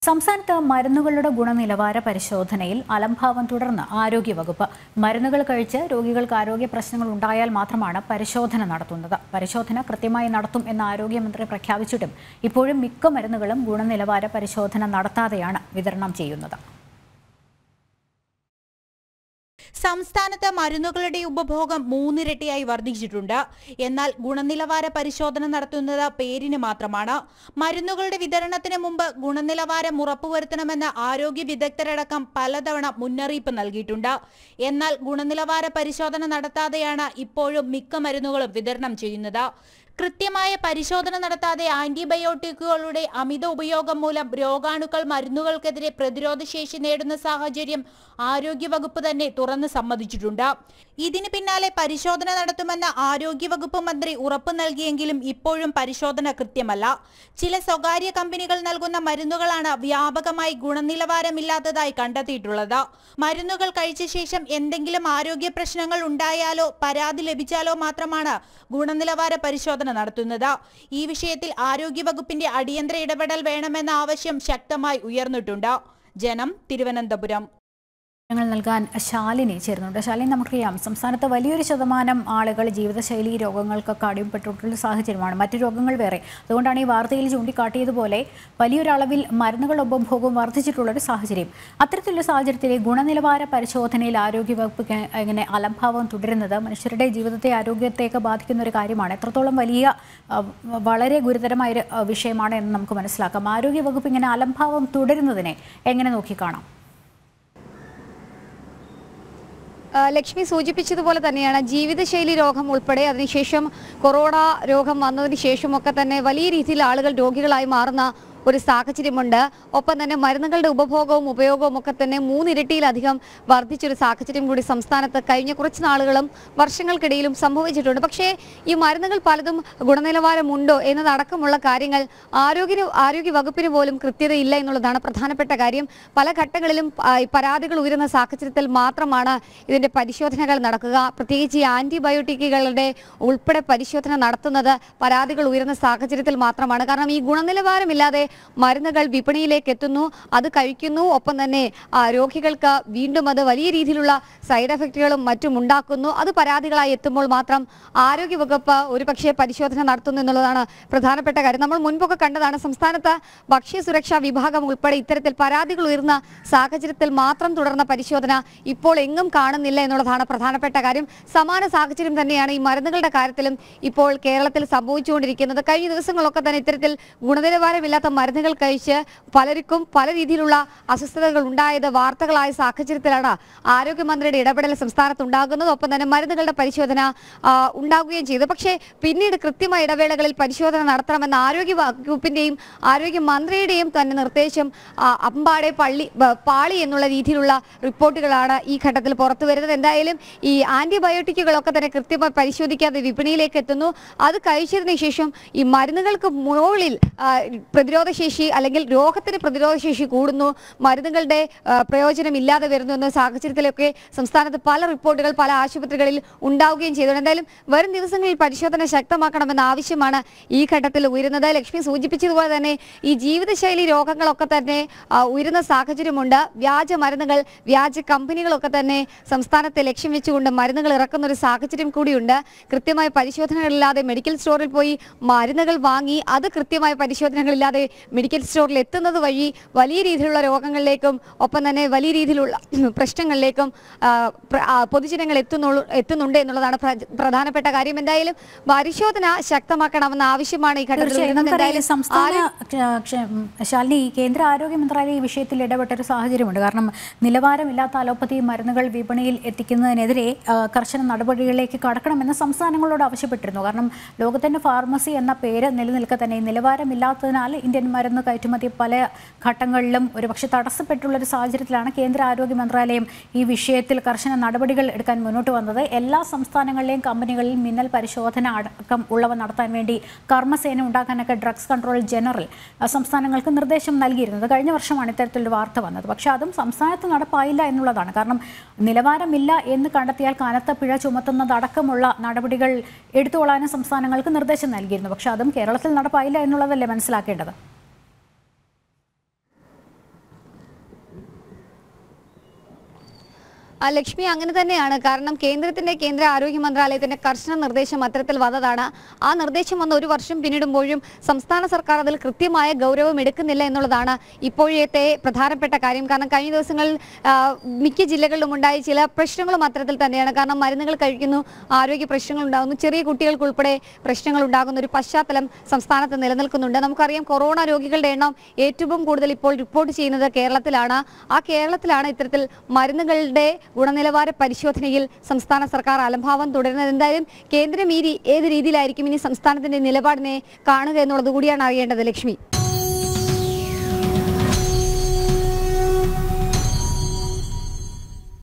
സംസ്ഥാനത്ത് മരുന്നുകളുടെ ഗുണനിലവാര പരിശോധനയിൽ അലംഭാവം തുടർന്ന് ആരോഗ്യവകുപ്പ് മരുന്നുകൾ കഴിച്ച് രോഗികൾക്ക് ആരോഗ്യ പ്രശ്നങ്ങൾ ഉണ്ടായാൽ മാത്രമാണ് പരിശോധന നടത്തുന്നത് പരിശോധന കൃത്യമായി നടത്തും എന്ന് ആരോഗ്യമന്ത്രി പ്രഖ്യാപിച്ചിട്ടും ഇപ്പോഴും മിക്ക മരുന്നുകളും ഗുണനിലവാര പരിശോധന നടത്താതെയാണ് വിതരണം ചെയ്യുന്നത് സംസ്ഥാനത്ത് മരുന്നുകളുടെ ഉപഭോഗം മൂന്നിരട്ടിയായി വർദ്ധിച്ചിട്ടുണ്ട് എന്നാൽ ഗുണനിലവാര പരിശോധന നടത്തുന്നത് പേരിന് മാത്രമാണ് മരുന്നുകളുടെ വിതരണത്തിന് മുമ്പ് ഗുണനിലവാരം ഉറപ്പുവരുത്തണമെന്ന് ആരോഗ്യ വിദഗ്ധരടക്കം പലതവണ മുന്നറിയിപ്പ് നൽകിയിട്ടുണ്ട് എന്നാൽ ഗുണനിലവാര പരിശോധന നടത്താതെയാണ് ഇപ്പോഴും മിക്ക മരുന്നുകളും വിതരണം ചെയ്യുന്നത് കൃത്യമായ പരിശോധന നടത്താതെ ആന്റിബയോട്ടിക്കുകളുടെ അമിത ഉപയോഗം മൂലം രോഗാണുക്കൾ മരുന്നുകൾക്കെതിരെ പ്രതിരോധശേഷി നേടുന്ന സാഹചര്യം ആരോഗ്യവകുപ്പ് തന്നെ തുറന്ന് സമ്മതിച്ചിട്ടുണ്ട് ഇതിന് പിന്നാലെ പരിശോധന നടത്തുമെന്ന് ആരോഗ്യവകുപ്പ് മന്ത്രി ഉറപ്പു നൽകിയെങ്കിലും ഇപ്പോഴും പരിശോധന കൃത്യമല്ല ചില സ്വകാര്യ കമ്പനികൾ നൽകുന്ന മരുന്നുകളാണ് വ്യാപകമായി ഗുണനിലവാരമില്ലാത്തതായി കണ്ടെത്തിയിട്ടുള്ളത് മരുന്നുകൾ കഴിച്ച ശേഷം എന്തെങ്കിലും ആരോഗ്യ പ്രശ്നങ്ങൾ ഉണ്ടായാലോ പരാതി ലഭിച്ചാലോ മാത്രമാണ് ഗുണനിലവാര പരിശോധന നടത്തുന്നത് ഈ വിഷയത്തിൽ ആരോഗ്യവകുപ്പിന്റെ അടിയന്തര ഇടപെടൽ വേണമെന്ന ആവശ്യം ശക്തമായി ഉയർന്നിട്ടുണ്ട് ജനം തിരുവനന്തപുരം ഞങ്ങൾ നൽകാൻ ശാലിനി ചേരുന്നുണ്ട് ശാലിനി നമുക്കറിയാം സംസ്ഥാനത്ത് വലിയൊരു ശതമാനം ആളുകൾ ജീവിതശൈലി രോഗങ്ങൾക്കൊക്കെ അടിമപ്പെട്ടിട്ടുള്ള സാഹചര്യമാണ് മറ്റു രോഗങ്ങൾ വേറെ അതുകൊണ്ടാണ് ഈ വാർത്തയിൽ ചൂണ്ടിക്കാട്ടിയതുപോലെ വലിയൊരളവിൽ മരുന്നുകളുടെ ഉപഭോഗം വർദ്ധിച്ചിട്ടുള്ളൊരു സാഹചര്യം അത്തരത്തിലുള്ള സാഹചര്യത്തിൽ ഗുണനിലവാര പരിശോധനയിൽ ആരോഗ്യവകുപ്പ് ഇങ്ങനെ- ഇങ്ങനെ അലംഭാവം തുടരുന്നത് മനുഷ്യരുടെ ജീവിതത്തെ ആരോഗ്യത്തെയൊക്കെ ബാധിക്കുന്ന ഒരു കാര്യമാണ് എത്രത്തോളം വലിയ ആ, വളരെ ഗുരുതരമായ ഒരു ആ, വിഷയമാണ് എന്ന് നമുക്ക് മനസ്സിലാക്കാം ആരോഗ്യവകുപ്പ് ഇങ്ങനെ അലംഭാവം തുടരുന്നതിനെ എങ്ങനെ നോക്കിക്കാണാം ആ, ലക്ഷ്മി സൂചിപ്പിച്ചതുപോലെ തന്നെയാണ് ജീവിതശൈലി രോഗം ഉൾപ്പെടെ അതിനുശേഷം കൊറോണ രോഗം വന്നതിന് ശേഷമൊക്കെ തന്നെ വലിയ രീതിയിൽ ആളുകൾ രോഗികളായി മാറുന്ന ഒരു സാഹചര്യമുണ്ട് ഒപ്പം തന്നെ മരുന്നുകളുടെ ഉപഭോഗവും ഉപയോഗവും ഒക്കെ തന്നെ മൂന്നിരട്ടിയിലധികം വർദ്ധിച്ചൊരു സാഹചര്യം കൂടി സംസ്ഥാനത്ത് കഴിഞ്ഞ കുറച്ച് നാളുകളും വർഷങ്ങൾക്കിടയിലും സംഭവിച്ചിട്ടുണ്ട് പക്ഷേ ഈ മരുന്നുകൾ പലതും ഗുണനിലവാരമുണ്ടോ എന്നതടക്കമുള്ള കാര്യങ്ങൾ ആരോഗ്യ ആരോഗ്യ വകുപ്പിന് പോലും കൃത്യതയില്ല എന്നുള്ളതാണ് പ്രധാനപ്പെട്ട കാര്യം പല ഘട്ടങ്ങളിലും ആ, ഈ പരാതികൾ ഉയരുന്ന സാഹചര്യത്തിൽ മാത്രമാണ് ഇതിന്റെ പരിശോധനകൾ നടക്കുക പ്രത്യേകിച്ച് ഈ ആന്റിബയോട്ടിക്കുകളുടെ ഉൾപ്പെടെ പരിശോധന നടത്തുന്നത് പരാതികൾ ഉയരുന്ന സാഹചര്യത്തിൽ മാത്രമാണ് കാരണം ഈ ഗുണനിലവാരമില്ലാതെ മരുന്നുകൾ വിപണിയിലേക്ക് എത്തുന്നു അത് കഴിക്കുന്നു ഒപ്പം തന്നെ ആ, രോഗികൾക്ക് വീണ്ടും അത് വലിയ രീതിയിലുള്ള സൈഡ് എഫക്റ്റുകളും മറ്റും ഉണ്ടാക്കുന്നു അത് പരാതികളായി എത്തുമ്പോൾ മാത്രം ആരോഗ്യവകുപ്പ് ഒരുപക്ഷെ പരിശോധന നടത്തുന്നു എന്നുള്ളതാണ് പ്രധാനപ്പെട്ട കാര്യം നമ്മൾ മുൻപൊക്കെ കണ്ടതാണ് സംസ്ഥാനത്ത് ഭക്ഷ്യസുരക്ഷാ വിഭാഗം ഉൾപ്പെടെ ഇത്തരത്തിൽ പരാതികൾ ഉയർന്ന സാഹചര്യത്തിൽ മാത്രം തുടർന്ന പരിശോധന ഇപ്പോൾ എങ്ങും കാണുന്നില്ല എന്നുള്ളതാണ് പ്രധാനപ്പെട്ട കാര്യം സമാന സാഹചര്യം തന്നെയാണ് ഈ മരുന്നുകളുടെ കാര്യത്തിലും ഇപ്പോൾ കേരളത്തിൽ സംഭവിച്ചുകൊണ്ടിരിക്കുന്നത് കഴിഞ്ഞ ദിവസങ്ങളൊക്കെ തന്നെ ഇത്തരത്തിൽ ഗുണനിലവാരമില്ലാത്ത മരുന്നുകൾ കഴിച്ച് പലർക്കും പല രീതിയിലുള്ള അസ്വസ്ഥതകൾ ഉണ്ടായത് വാർത്തകളായ സാഹചര്യത്തിലാണ് ആരോഗ്യമന്ത്രിയുടെ ഇടപെടൽ സംസ്ഥാനത്ത് ഉണ്ടാകുന്നത് ഒപ്പം തന്നെ മരുന്നുകളുടെ പരിശോധന ആ, ഉണ്ടാകുകയും ചെയ്തു പക്ഷേ പിന്നീട് കൃത്യമായ ഇടവേളകളിൽ പരിശോധന നടത്തണമെന്ന ആരോഗ്യ വകുപ്പിന്റെയും ആരോഗ്യ മന്ത്രിയുടെയും തന്നെ നിർദ്ദേശം ആ, അമ്പാടെ പള്ളി ബ- പാളി എന്നുള്ള രീതിയിലുള്ള റിപ്പോർട്ടുകളാണ് ഈ ഘട്ടത്തിൽ പുറത്തു വരുന്നത് എന്തായാലും ഈ ആന്റിബയോട്ടിക്കുകളൊക്കെ തന്നെ കൃത്യമായി പരിശോധിക്കാതെ വിപണിയിലേക്ക് എത്തുന്നു അത് കഴിച്ചതിന് ശേഷം ഈ മരുന്നുകൾക്ക് മുകളിൽ ആ, പ്രതിരോധശേഷി അല്ലെങ്കിൽ രോഗത്തിന് പ്രതിരോധശേഷി കൂടുന്നു മരുന്നുകളുടെ ആ, പ്രയോജനം ഇല്ലാതെ വരുന്നു എന്ന സാഹചര്യത്തിലൊക്കെ സംസ്ഥാനത്ത് പല റിപ്പോർട്ടുകൾ പല ആശുപത്രികളിൽ ഉണ്ടാവുകയും ചെയ്തു എന്തായാലും വരും ദിവസങ്ങളിൽ പരിശോധന ശക്തമാക്കണമെന്ന ആവശ്യമാണ് ഈ ഘട്ടത്തിൽ ഉയരുന്നത് ലക്ഷ്മി സൂചിപ്പിച്ചതുപോലെ തന്നെ ഈ ജീവിതശൈലി രോഗങ്ങളൊക്കെ തന്നെ ആ, ഉയരുന്ന സാഹചര്യമുണ്ട് വ്യാജ മരുന്നുകൾ വ്യാജ കമ്പനികളൊക്കെ തന്നെ സംസ്ഥാനത്തെ ലക്ഷ്യം വെച്ചുകൊണ്ട് മരുന്നുകൾ ഇറക്കുന്ന ഒരു സാഹചര്യം കൂടിയുണ്ട് കൃത്യമായ പരിശോധനകളില്ലാതെ മെഡിക്കൽ സ്റ്റോറിൽ പോയി മരുന്നുകൾ വാങ്ങി അത് കൃത്യമായ പരിശോധനകളില്ലാതെ മെഡിക്കൽ സ്റ്റോറിൽ എത്തുന്നത് വഴി വലിയ രീതിയിലുള്ള രോഗങ്ങളിലേക്കും ഒപ്പം തന്നെ വലിയ രീതിയിലുള്ള പ്രശ്നങ്ങളിലേക്കും ആ, പ്ര- ആ, പൊതുജനങ്ങൾ എത്തുന്നുള്ളൂ എത്തുന്നുണ്ട് എന്നുള്ളതാണ് പ്ര- പ്രധാനപ്പെട്ട കാര്യം എന്തായാലും പരിശോധന ശക്തമാക്കണമെന്ന ആവശ്യമാണ് ഈ ഘട്ടത്തിൽ തീർച്ചയായും ഉയരുന്നത്. നമുക്കറിയാം എന്തായാലും സംസ്ഥാന ആരും- ക്ഷ- ക്ഷ- ഉം, ശാലിനി ഈ കേന്ദ്ര ആരോഗ്യ മന്ത്രാലയം ഈ വിഷയത്തിൽ ഇടപെട്ട ഒരു സാഹചര്യമുണ്ട് കാരണം നിലവാരമില്ലാത്ത അലോപ്പതി മരുന്നുകൾ വിപണിയിൽ എത്തിക്കുന്നതിനെതിരെ ആ, കർശന നടപടികളിലേക്ക് കടക്കണമെന്ന് സംസ്ഥാനങ്ങളോട് ആവശ്യപ്പെട്ടിരുന്നു കാരണം ലോകത്തിന്റെ ഫാർമസി എന്ന പേര് നിലനിൽക്കെ തന്നെ ഈ നിലവാരമില്ലാത്തതിനാൽ ഇന്ത്യൻ മരുന്ന് കയറ്റുമതി പല ഘട്ടങ്ങളിലും ഒരുപക്ഷെ തടസ്സപ്പെട്ടുള്ള ഒരു സാഹചര്യത്തിലാണ് കേന്ദ്ര ആരോഗ്യ മന്ത്രാലയം ഈ വിഷയത്തിൽ കർശന നടപടികൾ എടുക്കാൻ മുന്നോട്ട് വന്നത് എല്ലാ സംസ്ഥാനങ്ങളിലെയും കമ്പനികളിൽ മിന്നൽ പരിശോധന അടക്കം ഉള്ളവ നടത്താൻ വേണ്ടി കർമ്മസേന ഉണ്ടാക്കാനൊക്കെ ഡ്രഗ്സ് കൺട്രോൾ ജനറൽ ആ, സംസ്ഥാനങ്ങൾക്ക് നിർദ്ദേശം നൽകിയിരുന്നത് കഴിഞ്ഞ വർഷമാണ് ഇത്തരത്തിലൊരു വാർത്ത വന്നത് പക്ഷേ അതും സംസ്ഥാനത്ത് നടപ്പായില്ല എന്നുള്ളതാണ് കാരണം നിലവാരമില്ല എന്ന് കണ്ടെത്തിയാൽ കനത്ത പിഴ ചുമത്തുന്നതടക്കമുള്ള നടപടികൾ എടുത്തുകൊള്ളാനും സംസ്ഥാനങ്ങൾക്ക് നിർദ്ദേശം നൽകിയിരുന്നു പക്ഷേ അതും കേരളത്തിൽ നടപ്പായില്ല എന്നുള്ളതല്ലേ മനസ്സിലാക്കേണ്ടത് ആ, ലക്ഷ്മി അങ്ങനെ തന്നെയാണ് കാരണം കേന്ദ്രത്തിന്റെ കേന്ദ്ര ആരോഗ്യ മന്ത്രാലയത്തിന്റെ കർശന നിർദ്ദേശം അത്തരത്തിൽ വന്നതാണ് ആ നിർദ്ദേശം വന്ന ഒരു വർഷം പിന്നിടുമ്പോഴും സംസ്ഥാന സർക്കാർ അതിൽ കൃത്യമായ ഗൗരവം എടുക്കുന്നില്ല എന്നുള്ളതാണ് ഇപ്പോഴത്തെ പ്രധാനപ്പെട്ട കാര്യം കാരണം കഴിഞ്ഞ ദിവസങ്ങളിൽ ആ, മിക്ക ജില്ലകളിലും ഉണ്ടായ ചില പ്രശ്നങ്ങളും അത്തരത്തിൽ തന്നെയാണ് കാരണം മരുന്നുകൾ കഴിക്കുന്നു ആരോഗ്യ പ്രശ്നങ്ങൾ ഉണ്ടാകുന്നു ചെറിയ കുട്ടികൾക്കുൾപ്പെടെ പ്രശ്നങ്ങൾ ഉണ്ടാകുന്ന ഒരു പശ്ചാത്തലം സംസ്ഥാനത്ത് നിലനിൽക്കുന്നുണ്ട് നമുക്കറിയാം കൊറോണ രോഗികളുടെ എണ്ണം ഏറ്റവും കൂടുതൽ ഇപ്പോൾ റിപ്പോർട്ട് ചെയ്യുന്നത് കേരളത്തിലാണ് ആ കേരളത്തിലാണ് ഇത്തരത്തിൽ മരുന്നുകളുടെ ഗുണനിലവാര പരിശോധനയിൽ സംസ്ഥാന സർക്കാർ അലംഭാവം തുടരുന്നത് എന്തായാലും കേന്ദ്രം ഈ രീ- ഏത് രീതിയിലായിരിക്കും ഇനി സംസ്ഥാനത്തിന്റെ നിലപാടിനെ കാണുക എന്നുള്ളത് കൂടിയാണ് അറിയേണ്ടത് ലക്ഷ്മി